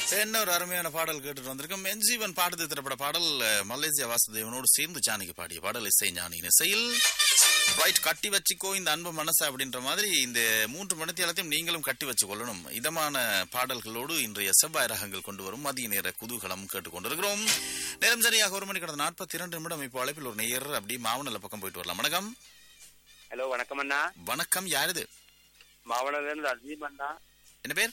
என்ன ஒரு அருமையான பாடல் கேட்டுட்டு வந்திருக்கோம் மென்ஜீவன் பாடுது திரைப்பட பாடல் அஹ், மலேசியா வாசுதேவனோடு சேர்ந்து ஜானகி பாடிய பாடல் இசை ஞானியின் இசையில் ரைட் கட்டி வச்சுக்கோ இந்த அன்பு மனசு அப்படின்ற மாதிரி இந்த மூன்று மணித்தியாலத்தையும் நீங்களும் கட்டி வச்சு கொள்ளணும் இதமான பாடல்களோடு இன்றைய செவ்வாய் ரகங்கள் கொண்டு வரும் மதிய நேர குதூகலம் கேட்டுக்கொண்டிருக்கிறோம் நேரம் சரியாக ஒரு மணி கடந்த நாற்பத்தி இரண்டு நிமிடம் இப்போ அழைப்பில் ஒரு நேயர் அப்படி மாவனல பக்கம் போயிட்டு வரலாம் வணக்கம் ஹலோ வணக்கம் அண்ணா வணக்கம் யாருது மாவனத்துல இருந்து அசீம் அண்ணா என்ன பேர்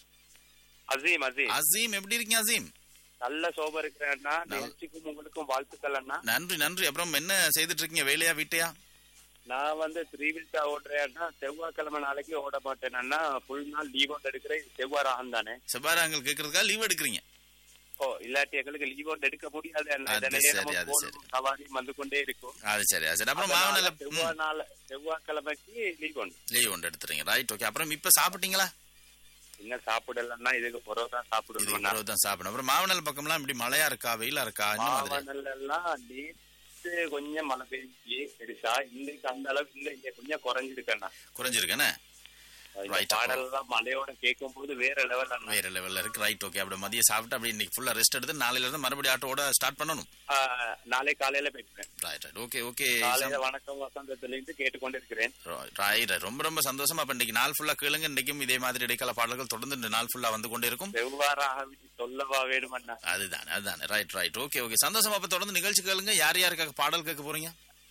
அசீம் அசீம் அசீம் எப்படி இருக்கீங்க அசீம் நல்ல சோபம் இருக்கிறேன் அண்ணா நிகழ்ச்சிக்கும் உங்களுக்கும் வாழ்த்துக்கள் அண்ணா நன்றி நன்றி அப்புறம் என்ன செய்துட்டு இருக்கீங்க வேலையா வீட்டையா நான் வந்து த்ரீ வீல்ஸா ஓடுறேன் அண்ணா செவ்வாய்க்கிழமை நாளைக்கு ஓட மாட்டேன் அண்ணா ஃபுல் நாள் லீவ் ஒன்று எடுக்கிறேன் இது செவ்வாய் ராகம் தானே செவ்வாய்ராங்கள் கேட்கறதுக்காக லீவ் எடுக்கிறீங்க ஓ இல்லாட்டி எங்களுக்கு லீவ் ஒன்று எடுக்க முடியாது அண்ணா அது இதனையே சரி, நம்ம அது போனும் சவாரியும் வந்து கொண்டே இருக்கும் அது சரி அது சரி அப்புறம் அதனால மாவனல செவ்வாய் நாள் செவ்வாய்க்கிழமைக்கு லீவ் ஒன்று லீவ் ஒன்று எடுத்துறீங்க ரைட் ஓகே அப்புறம் இப்ப சாப்பிட்டீங்களா இன்னும் சாப்பிடலன்னா இதுக்கு பிறகு தான் இது சாப்பிடுவோம் அண்ணா பிறகு தான் சாப்பிடணும் அப்புறம் மாவனல் பக்கம்லாம் இப்படி மழையா இருக்கா வெயிலா இருக்கா என்ன மாதிரி மாவனல்ல எல்லாம் நேற்று கொஞ்சம் மழை பெய்ஞ்சி பெருசா இன்னைக்கு அந்த அளவு இல்ல இங்க கொஞ்சம் குறைஞ்சிருக்கண்ணா குறைஞ்சிருக்கேன்னு இந்த Right, பாடல் எல்லாம் மழையோட கேட்கும் போது வேற லெவல் அண்ணா வேற லெவல்ல இருக்கு ரைட் ஓகே அப்படி மதியம் சாப்பிட்டு அப்படி இன்னைக்கு ஃபுல்லா ரெஸ்ட் எடுத்து நாளையில இருந்து மறுபடியும் ஆட்டோட ஸ்டார்ட் பண்ணணும் ஆஹ், நாளை காலையில பேசுறேன் ரைட் ரைட் ஓகே ஓகே காலையில வணக்கம் வசந்தத்துல இருந்து கேட்டுக்கொண்டிருக்கிறேன் ரைட் ரொம்ப ரொம்ப சந்தோஷமா அப்ப இன்னைக்கு நாள் ஃபுல்லா கேளுங்க இன்னைக்கும் இதே மாதிரி இடைக்கால பாடல்கள் தொடர்ந்து இந்த நாள் ஃபுல்லா வந்து கொண்டே இருக்கும் செவ்வாறாக விட்டு சொல்லவா வேணும் அண்ணா அதுதான் அதுதான் ரைட் ரைட் ஓகே ஓகே சந்தோஷமா அப்ப தொடர்ந்து நிகழ்ச்சி கேளுங்க யார் யாருக்காக பாடல் கேட்க போறீங்க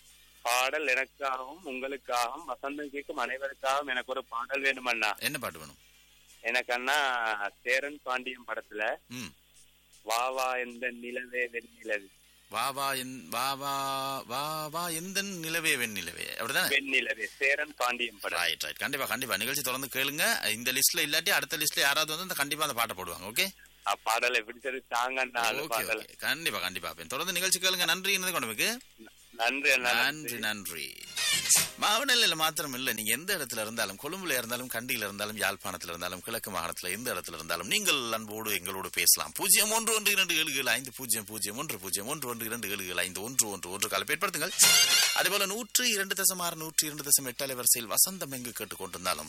பாடல் எனக்காகவும் உங்களுக்காகவும் வசந்தம் கேட்கும் அனைவருக்காகவும் எனக்கு ஒரு பாடல் வேணும் அண்ணா என்ன பாட்டு வேணும் எனக்கு அண்ணா சேரன் பாண்டியன் படத்துல ம் வா வா எந்த நிலவே வெண்ணிலவு வா வா என் வா வா வா வா எந்த நிலவே வெண்ணிலவே அப்படிதானே வெண்ணிலவே சேரன் பாண்டியன் படம் ரைட் ரைட் கண்டிப்பா கண்டிப்பா நிகழ்ச்சி தொடர்ந்து கேளுங்க இந்த லிஸ்ட்ல இல்லாட்டி அடுத்த லிஸ்ட்ல யாராவது வந்து அந்த கண்டிப்பா அந்த பாட்டை போடுவாங்க ஓகே பாடலை பிடிச்சது தாங்க அண்ணா அது ஓகே பாடல் ஓகே கண்டிப்பா கண்டிப்பா அப்ப தொடர்ந்து நிகழ்ச்சி கேளுங்க நன்றி என்னது கொண்டு நன்றி அண்ணா நன்றி நன்றி மாவனல்ல மாத்திரம் இல்ல நீங்க எந்த இடத்துல இருந்தாலும் கொழும்புல இருந்தாலும் கண்டியில இருந்தாலும் யாழ்ப்பாணத்துல இருந்தாலும் கிழக்கு மாகாணத்துல எந்த இடத்துல இருந்தாலும் நீங்கள் அன்போடு எங்களோடு பேசலாம் பூஜ்ஜியம் ஒன்று ஒன்று இரண்டு ஏழு ஏழு ஐந்து பூஜ்ஜியம் பூஜ்ஜியம் ஒன்று பூஜ்ஜியம் ஒன்று ஒன்று இரண்டு ஏழு ஏழு ஐந்து ஒன்று ஒன்று ஒன்று கால ஏற்படுத்துங்கள் அதேபோல நூற்று இரண்டு தசம் ஆறு நூற்று இரண்டு தசம் எட்டு அலைவரிசையில் வசந்தம் எங்கு கேட்டுக்கொண்டிருந்தாலும்